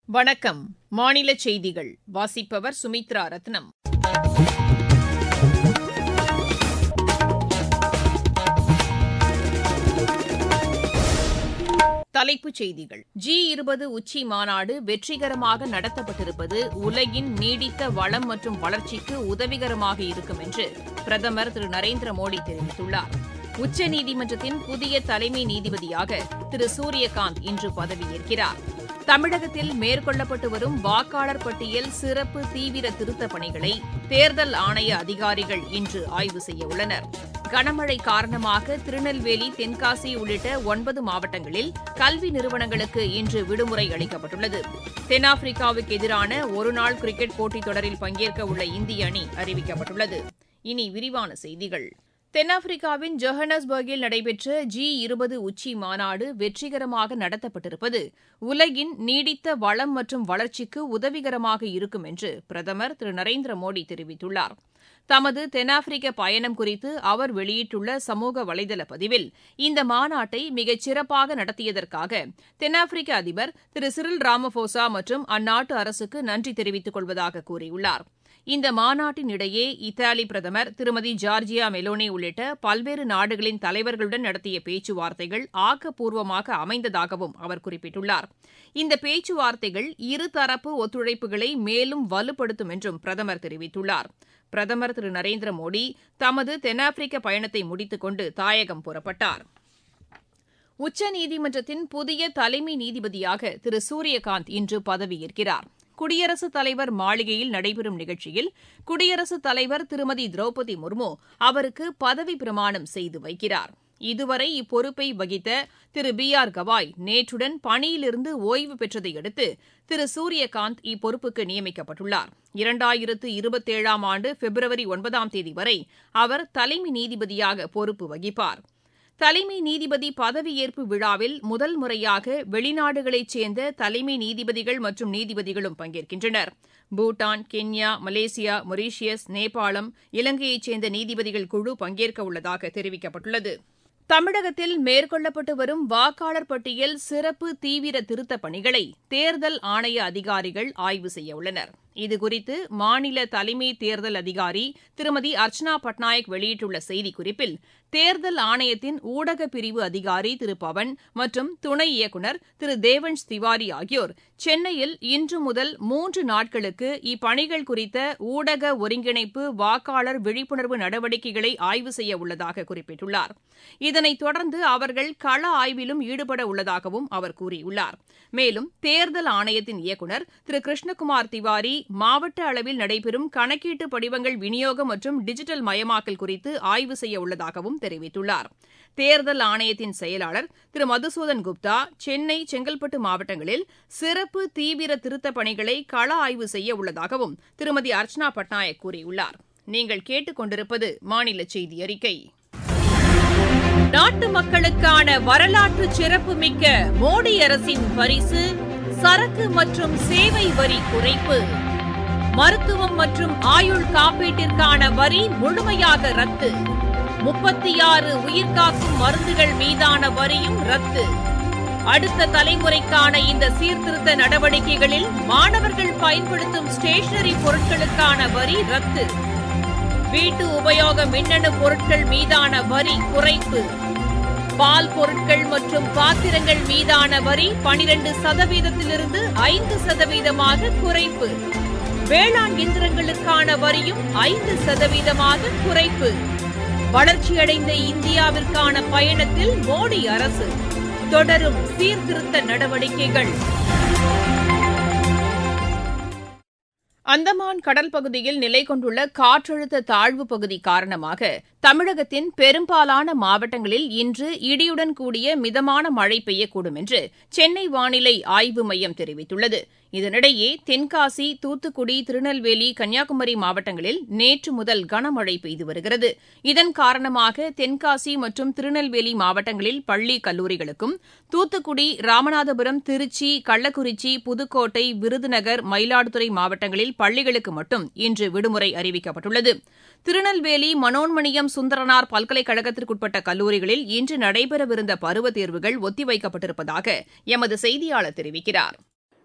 வணக்கம் மாநில செய்திகள் வாசிப்பவர் சுமித்ரா ரத்னம் தலைப்புச் செய்திகள் ஜி இருபது உச்சி மாநாடு வெற்றிகரமாக நடத்தப்பட்டிருப்பது உலகின் நீடித்த வளம் மற்றும் வளர்ச்சிக்கு உதவிகரமாக இருக்கும் என்று பிரதமர் திரு நரேந்திர மோடி தெரிவித்துள்ளார் உச்சநீதிமன்றத்தின் புதிய தலைமை நீதிபதியாக திரு சூரியகாந்த் இன்று பதவியேற்கிறார் தமிழகத்தில் மேற்கொள்ளப்பட்டு வரும் வாக்காளர் பட்டியல் சிறப்பு தீவிர திருத்தப் பணிகளை தேர்தல் ஆணைய அதிகாரிகள் இன்று ஆய்வு செய்ய உள்ளனர் கனமழை காரணமாக திருநெல்வேலி தென்காசி உள்ளிட்ட ஒன்பது மாவட்டங்களில் கல்வி நிறுவனங்களுக்கு இன்று விடுமுறை அளிக்கப்பட்டுள்ளது தென்னாப்பிரிக்காவுக்கு எதிரான ஒருநாள் கிரிக்கெட் போட்டித் தொடரில் பங்கேற்க உள்ள இந்திய அணி அறிவிக்கப்பட்டுள்ளது இனி விரிவான செய்திகள் தென்னாப்பிரிக்காவின் ஜொஹனஸ்பர்கில் நடைபெற்ற ஜி இருபது உச்சி மாநாடு வெற்றிகரமாக நடத்தப்பட்டிருப்பது உலகின் நீடித்த வளம் மற்றும் வளர்ச்சிக்கு உதவிகரமாக இருக்கும் என்று பிரதமர் திரு நரேந்திர மோடி தெரிவித்துள்ளார் தமது தென்னாப்பிரிக்க பயணம் குறித்து அவர் வெளியிட்டுள்ள சமூக வலைதள பதிவில் இந்த மாநாட்டை மிகச் சிறப்பாக நடத்தியதற்காக தென்னாப்பிரிக்க அதிபர் திரு சிறில் ராமபோசா மற்றும் அந்நாட்டு அரசுக்கு நன்றி தெரிவித்துக் கொள்வதாக கூறியுள்ளார் இந்த மாநாட்டின் இடையே இத்தாலி பிரதமர் திருமதி ஜார்ஜியா மெலோனி உள்ளிட்ட பல்வேறு நாடுகளின் தலைவர்களுடன் நடத்திய பேச்சுவார்த்தைகள் ஆக்கப்பூர்வமாக அமைந்ததாகவும் அவர் குறிப்பிட்டுள்ளார் இந்த பேச்சுவார்த்தைகள் இருதரப்பு ஒத்துழைப்புகளை மேலும் வலுப்படுத்தும் என்றும் பிரதமர் தெரிவித்துள்ளார் பிரதமர் திரு நரேந்திர மோடி தமது தென்னாப்பிரிக்க பயணத்தை முடித்துக் கொண்டு தாயகம் புறப்பட்டார் உச்சநீதிமன்றத்தின் புதிய தலைமை நீதிபதியாக திரு சூரியகாந்த் இன்று பதவியேற்கிறார் குடியரசுத் தலைவர் மாளிகையில் நடைபெறும் நிகழ்ச்சியில் குடியரசுத் தலைவர் திருமதி திரௌபதி முர்மு அவருக்கு பதவி பிரமாணம் செய்து வைக்கிறார் இதுவரை இப்பொறுப்பை வகித்த திரு பி ஆர் கவாய் நேற்றுடன் பணியிலிருந்து ஓய்வு பெற்றதை அடுத்து திரு சூரியகாந்த் இப்பொறுப்புக்கு நியமிக்கப்பட்டுள்ளார் இரண்டாயிரத்து இருபத்தேழாம் ஆண்டு பிப்ரவரி ஒன்பதாம் தேதி வரை அவர் தலைமை நீதிபதியாக பொறுப்பு வகிப்பார் தலைமை நீதிபதி பதவியேற்பு விழாவில் முதல் முறையாக வெளிநாடுகளைச் சேர்ந்த தலைமை நீதிபதிகள் மற்றும் நீதிபதிகளும் பங்கேற்கின்றனர் பூட்டான் கென்யா மலேசியா மொரீஷியஸ் நேபாளம் இலங்கையைச் சேர்ந்த நீதிபதிகள் குழு பங்கேற்க உள்ளதாக தெரிவிக்கப்பட்டுள்ளது தமிழகத்தில் மேற்கொள்ளப்பட்டு வரும் வாக்காளர் பட்டியல் சிறப்பு தீவிர திருத்தப் பணிகளை தேர்தல் ஆணைய அதிகாரிகள் ஆய்வு செய்ய உள்ளனர் இதுகுறித்து மாநில தலைமை தேர்தல் அதிகாரி திருமதி அர்ச்சனா பட்நாயக் வெளியிட்டுள்ள செய்திக்குறிப்பில் தேர்தல் ஆணையத்தின் ஊடக பிரிவு அதிகாரி திரு பவன் மற்றும் துணை இயக்குநர் திரு தேவன்ஷ் திவாரி ஆகியோர் சென்னையில் இன்று முதல் மூன்று நாட்களுக்கு இப்பணிகள் குறித்த ஊடக ஒருங்கிணைப்பு வாக்காளர் விழிப்புணர்வு நடவடிக்கைகளை ஆய்வு செய்ய உள்ளதாக குறிப்பிட்டுள்ளார் இதனைத் தொடர்ந்து அவர்கள் கள ஆய்விலும் ஈடுபட உள்ளதாகவும் அவர் கூறியுள்ளார் மேலும் தேர்தல் ஆணையத்தின் இயக்குநர் திரு கிருஷ்ணகுமார் திவாரி மாவட்ட அளவில் நடைபெறும் கணக்கீட்டு படிவங்கள் விநியோகம் மற்றும் டிஜிட்டல் மயமாக்கல் குறித்து ஆய்வு செய்ய உள்ளதாகவும் தெரிவித்துள்ளார் தேர்தல் ஆணையத்தின் செயலாளர் திரு மதுசூதன் குப்தா சென்னை செங்கல்பட்டு மாவட்டங்களில் சிறப்பு தீவிர திருத்தப் பணிகளை கள ஆய்வு செய்ய உள்ளதாகவும் திருமதி அர்ச்சனா பட்நாயக் கூறியுள்ளார் நீங்கள் கேட்டுக் கொண்டிருப்பது மாநில செய்தி அறிக்கை நாட்டு மக்களுக்கான வரலாற்று சிறப்புமிக்க மோடி அரசின் பரிசு சரக்கு மற்றும் சேவை வரி குறைப்பு மருத்துவம் மற்றும் ஆயுள் காப்பீட்டிற்கான வரி முழுமையாக ரத்து முப்பத்தி ஆறு உயிர்காக்கும் மருந்துகள் மீதான வரியும் ரத்து அடுத்த தலைமுறைக்கான இந்த சீர்திருத்த நடவடிக்கைகளில் மாணவர்கள் பயன்படுத்தும் ஸ்டேஷனரி பொருட்களுக்கான வரி ரத்து வீட்டு உபயோக மின்னணு பொருட்கள் மீதான வரி குறைப்பு பால் பொருட்கள் மற்றும் பாத்திரங்கள் மீதான வரி பனிரெண்டு சதவீதத்திலிருந்து ஐந்து சதவீதமாக குறைப்பு வேளாண் இயந்திரங்களுக்கான வரியும் ஐந்து சதவீதமாக குறைப்பு வளர்ச்சியடைந்த இந்தியாவிற்கான பயணத்தில் மோடி அரசு தொடரும் சீர்திருத்த நடவடிக்கைகள் அந்தமான் கடல் பகுதியில் நிலை கொண்டுள்ள காற்றழுத்த தாழ்வு பகுதி காரணமாக தமிழகத்தின் பெரும்பாலான மாவட்டங்களில் இன்று இடியுடன் கூடிய மிதமான மழை பெய்யக்கூடும் என்று சென்னை வானிலை ஆய்வு மையம் தெரிவித்துள்ளது இதனிடையே தென்காசி தூத்துக்குடி திருநெல்வேலி கன்னியாகுமரி மாவட்டங்களில் நேற்று முதல் கனமழை பெய்து வருகிறது இதன் காரணமாக தென்காசி மற்றும் திருநெல்வேலி மாவட்டங்களில் பள்ளி கல்லூரிகளுக்கும் தூத்துக்குடி ராமநாதபுரம் திருச்சி கள்ளக்குறிச்சி புதுக்கோட்டை விருதுநகர் மயிலாடுதுறை மாவட்டங்களில் பள்ளிகளுக்கு மட்டும் இன்று விடுமுறை அறிவிக்கப்பட்டுள்ளது திருநெல்வேலி மனோன்மணியம் சுந்தரனார் பல்கலைக்கழகத்திற்குட்பட்ட கல்லூரிகளில் இன்று நடைபெறவிருந்த பருவத் தேர்வுகள் ஒத்திவைக்கப்பட்டிருப்பதாக எமது செய்தியாளர் தெரிவிக்கிறார்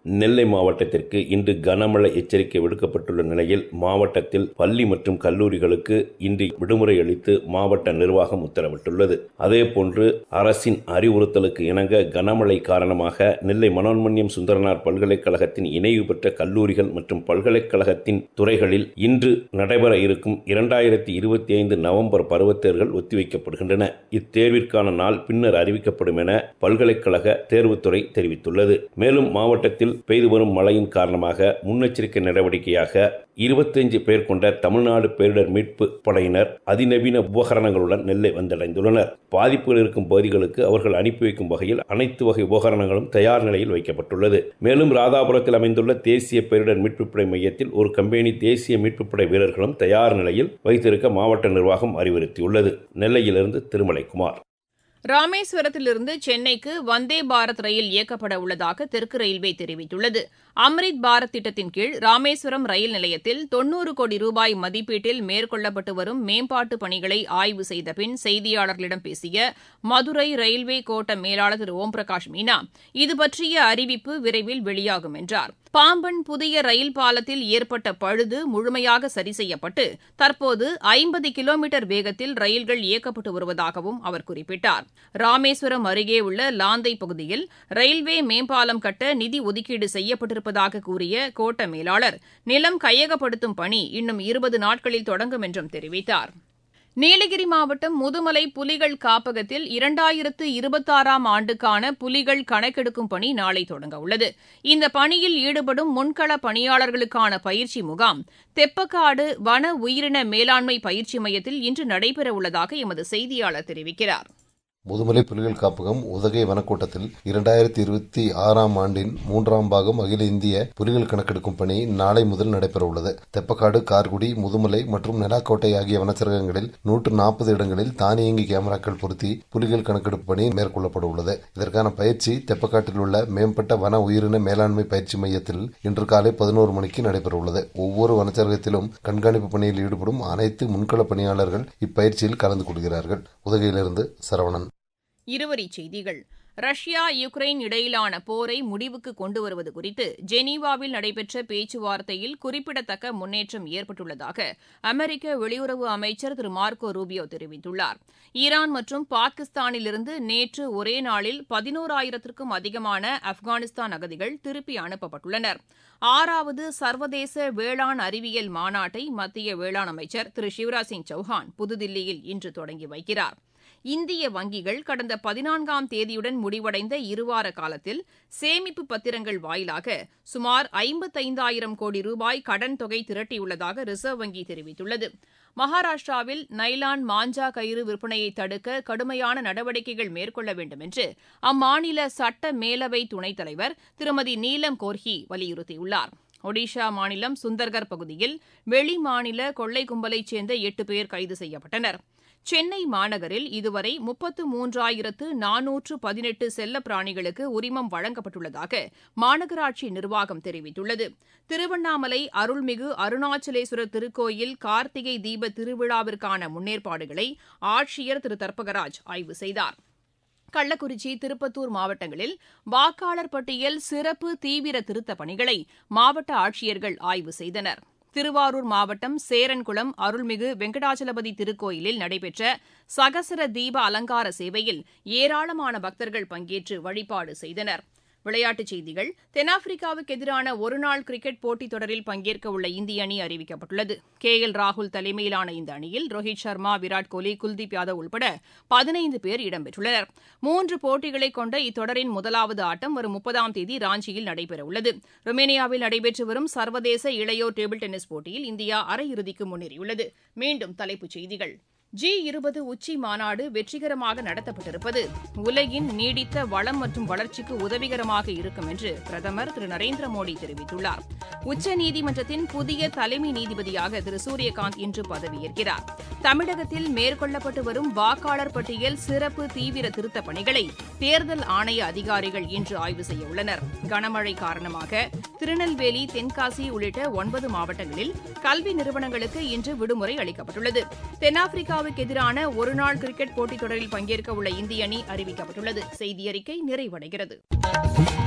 நெல்லை மாவட்டத்திற்கு இன்று கனமழை எச்சரிக்கை விடுக்கப்பட்டுள்ள நிலையில் மாவட்டத்தில் பள்ளி மற்றும் கல்லூரிகளுக்கு இன்று விடுமுறை அளித்து மாவட்ட நிர்வாகம் உத்தரவிட்டுள்ளது அதேபோன்று அரசின் அறிவுறுத்தலுக்கு இணங்க கனமழை காரணமாக நெல்லை மனோன்மணியம் சுந்தரனார் பல்கலைக்கழகத்தின் இணைவு பெற்ற கல்லூரிகள் மற்றும் பல்கலைக்கழகத்தின் துறைகளில் இன்று நடைபெற இருக்கும் இரண்டாயிரத்தி இருபத்தி ஐந்து நவம்பர் பருவத்தேர்வுகள் ஒத்திவைக்கப்படுகின்றன இத்தேர்விற்கான நாள் பின்னர் அறிவிக்கப்படும் என பல்கலைக்கழக தேர்வுத்துறை தெரிவித்துள்ளது மேலும் மாவட்டத்தில் பெய்து வரும் மழையின் காரணமாக முன்னெச்சரிக்கை நடவடிக்கையாக இருபத்தைந்து பேர் கொண்ட தமிழ்நாடு பேரிடர் மீட்பு படையினர் அதிநவீன உபகரணங்களுடன் நெல்லை வந்தடைந்துள்ளனர் பாதிப்புகள் இருக்கும் பகுதிகளுக்கு அவர்கள் அனுப்பி வைக்கும் வகையில் அனைத்து வகை உபகரணங்களும் தயார் நிலையில் வைக்கப்பட்டுள்ளது மேலும் ராதாபுரத்தில் அமைந்துள்ள தேசிய பேரிடர் மீட்புப் படை மையத்தில் ஒரு கம்பெனி தேசிய மீட்புப் படை வீரர்களும் தயார் நிலையில் வைத்திருக்க மாவட்ட நிர்வாகம் அறிவுறுத்தியுள்ளது நெல்லையிலிருந்து திருமலைக்குமார் ராமேஸ்வரத்திலிருந்து சென்னைக்கு வந்தே பாரத் ரயில் இயக்கப்பட உள்ளதாக தெற்கு ரயில்வே தெரிவித்துள்ளது அம்ரித் பாரத் திட்டத்தின் கீழ் ராமேஸ்வரம் ரயில் நிலையத்தில் தொன்னூறு கோடி ரூபாய் மதிப்பீட்டில் மேற்கொள்ளப்பட்டு வரும் மேம்பாட்டு பணிகளை ஆய்வு செய்த பின் செய்தியாளர்களிடம் பேசிய மதுரை ரயில்வே கோட்ட மேலாளர் திரு ஓம் பிரகாஷ் மீனா இதுபற்றிய அறிவிப்பு விரைவில் வெளியாகும் என்றார் பாம்பன் புதிய ரயில் பாலத்தில் ஏற்பட்ட பழுது முழுமையாக சரி செய்யப்பட்டு தற்போது ஐம்பது கிலோமீட்டர் வேகத்தில் ரயில்கள் இயக்கப்பட்டு வருவதாகவும் அவர் குறிப்பிட்டார் ராமேஸ்வரம் அருகே உள்ள லாந்தை பகுதியில் ரயில்வே மேம்பாலம் கட்ட நிதி ஒதுக்கீடு செய்யப்பட்டிருப்பதாக கூறிய கோட்ட மேலாளர் நிலம் கையகப்படுத்தும் பணி இன்னும் இருபது நாட்களில் தொடங்கும் என்றும் தெரிவித்தார் நீலகிரி மாவட்டம் முதுமலை புலிகள் காப்பகத்தில் இரண்டாயிரத்து இருபத்தாறாம் ஆண்டுக்கான புலிகள் கணக்கெடுக்கும் பணி நாளை தொடங்க உள்ளது இந்த பணியில் ஈடுபடும் முன்கள பணியாளர்களுக்கான பயிற்சி முகாம் தெப்பக்காடு வன உயிரின மேலாண்மை பயிற்சி மையத்தில் இன்று நடைபெறவுள்ளதாக எமது செய்தியாளர் தெரிவிக்கிறார் முதுமலை புலிகள் காப்பகம் உதகை வனக்கூட்டத்தில் இரண்டாயிரத்தி இருபத்தி ஆறாம் ஆண்டின் மூன்றாம் பாகம் அகில இந்திய புலிகள் கணக்கெடுக்கும் பணி நாளை முதல் நடைபெறவுள்ளது தெப்பக்காடு கார்குடி முதுமலை மற்றும் நெலாக்கோட்டை ஆகிய வனச்சரகங்களில் நூற்று நாற்பது இடங்களில் தானியங்கி கேமராக்கள் பொருத்தி புலிகள் கணக்கெடுப்பு பணி மேற்கொள்ளப்பட உள்ளது இதற்கான பயிற்சி தெப்பக்காட்டில் உள்ள மேம்பட்ட வன உயிரின மேலாண்மை பயிற்சி மையத்தில் இன்று காலை பதினோரு மணிக்கு நடைபெறவுள்ளது ஒவ்வொரு வனச்சரகத்திலும் கண்காணிப்பு பணியில் ஈடுபடும் அனைத்து முன்கள பணியாளர்கள் இப்பயிற்சியில் கலந்து கொள்கிறார்கள் உதகையிலிருந்து சரவணன் இருவரிச் செய்திகள் ரஷ்யா யுக்ரைன் இடையிலான போரை முடிவுக்கு கொண்டு வருவது குறித்து ஜெனீவாவில் நடைபெற்ற பேச்சுவார்த்தையில் குறிப்பிடத்தக்க முன்னேற்றம் ஏற்பட்டுள்ளதாக அமெரிக்க வெளியுறவு அமைச்சர் திரு மார்க்கோ ரூபியோ தெரிவித்துள்ளார் ஈரான் மற்றும் பாகிஸ்தானிலிருந்து நேற்று ஒரே நாளில் பதினோராயிரத்திற்கும் அதிகமான ஆப்கானிஸ்தான் அகதிகள் திருப்பி அனுப்பப்பட்டுள்ளனர் ஆறாவது சர்வதேச வேளாண் அறிவியல் மாநாட்டை மத்திய வேளாண் அமைச்சர் திரு சிவராஜ் சிங் சௌஹான் புதுதில்லியில் இன்று தொடங்கி வைக்கிறார் இந்திய வங்கிகள் கடந்த பதினான்காம் தேதியுடன் முடிவடைந்த இருவார காலத்தில் சேமிப்பு பத்திரங்கள் வாயிலாக சுமார் ஐம்பத்தைந்தாயிரம் கோடி ரூபாய் கடன் தொகை திரட்டியுள்ளதாக ரிசர்வ் வங்கி தெரிவித்துள்ளது மகாராஷ்டிராவில் நைலான் மாஞ்சா கயிறு விற்பனையை தடுக்க கடுமையான நடவடிக்கைகள் மேற்கொள்ள வேண்டும் என்று அம்மாநில சட்ட மேலவை துணைத் தலைவர் திருமதி நீலம் கோர்ஹி வலியுறுத்தியுள்ளார் ஒடிஷா மாநிலம் சுந்தர்கர் பகுதியில் வெளி மாநில கொள்ளை கும்பலைச் சேர்ந்த எட்டு பேர் கைது செய்யப்பட்டனர் சென்னை மாநகரில் இதுவரை முப்பத்து மூன்றாயிரத்து நானூற்று பதினெட்டு செல்ல பிராணிகளுக்கு உரிமம் வழங்கப்பட்டுள்ளதாக மாநகராட்சி நிர்வாகம் தெரிவித்துள்ளது திருவண்ணாமலை அருள்மிகு அருணாச்சலேஸ்வரர் திருக்கோயில் கார்த்திகை தீப திருவிழாவிற்கான முன்னேற்பாடுகளை ஆட்சியர் திரு தர்பகராஜ் ஆய்வு செய்தார் கள்ளக்குறிச்சி திருப்பத்தூர் மாவட்டங்களில் வாக்காளர் பட்டியல் சிறப்பு தீவிர திருத்தப் பணிகளை மாவட்ட ஆட்சியர்கள் ஆய்வு செய்தனர் திருவாரூர் மாவட்டம் சேரன்குளம் அருள்மிகு வெங்கடாச்சலபதி திருக்கோயிலில் நடைபெற்ற சகசர தீப அலங்கார சேவையில் ஏராளமான பக்தர்கள் பங்கேற்று வழிபாடு செய்தனர் விளையாட்டுச் செய்திகள் தென்னாப்பிரிக்காவுக்கு எதிரான ஒருநாள் கிரிக்கெட் போட்டித் தொடரில் பங்கேற்க உள்ள இந்திய அணி அறிவிக்கப்பட்டுள்ளது கே எல் ராகுல் தலைமையிலான இந்த அணியில் ரோஹித் சர்மா விராட் கோலி குல்தீப் யாதவ் உள்பட பதினைந்து பேர் இடம்பெற்றுள்ளனர் மூன்று போட்டிகளை கொண்ட இத்தொடரின் முதலாவது ஆட்டம் வரும் முப்பதாம் தேதி ராஞ்சியில் நடைபெறவுள்ளது ருமேனியாவில் நடைபெற்று வரும் சர்வதேச இளையோர் டேபிள் டென்னிஸ் போட்டியில் இந்தியா அரையிறுதிக்கு முன்னேறியுள்ளது மீண்டும் தலைப்புச் செய்திகள் ஜி இருபது உச்சி மாநாடு வெற்றிகரமாக நடத்தப்பட்டிருப்பது உலகின் நீடித்த வளம் மற்றும் வளர்ச்சிக்கு உதவிகரமாக இருக்கும் என்று பிரதமர் திரு நரேந்திர மோடி தெரிவித்துள்ளார் உச்சநீதிமன்றத்தின் புதிய தலைமை நீதிபதியாக திரு சூரியகாந்த் இன்று பதவியேற்கிறார் தமிழகத்தில் மேற்கொள்ளப்பட்டு வரும் வாக்காளர் பட்டியல் சிறப்பு தீவிர திருத்தப் பணிகளை தேர்தல் ஆணைய அதிகாரிகள் இன்று ஆய்வு செய்ய உள்ளனர் கனமழை காரணமாக திருநெல்வேலி தென்காசி உள்ளிட்ட ஒன்பது மாவட்டங்களில் கல்வி நிறுவனங்களுக்கு இன்று விடுமுறை அளிக்கப்பட்டுள்ளது தென்னாப்பிரிக்காவுக்கு எதிரான ஒருநாள் கிரிக்கெட் போட்டித் தொடரில் பங்கேற்க உள்ள இந்திய அணி அறிவிக்கப்பட்டுள்ளது செய்தி அறிக்கை நிறைவடைகிறது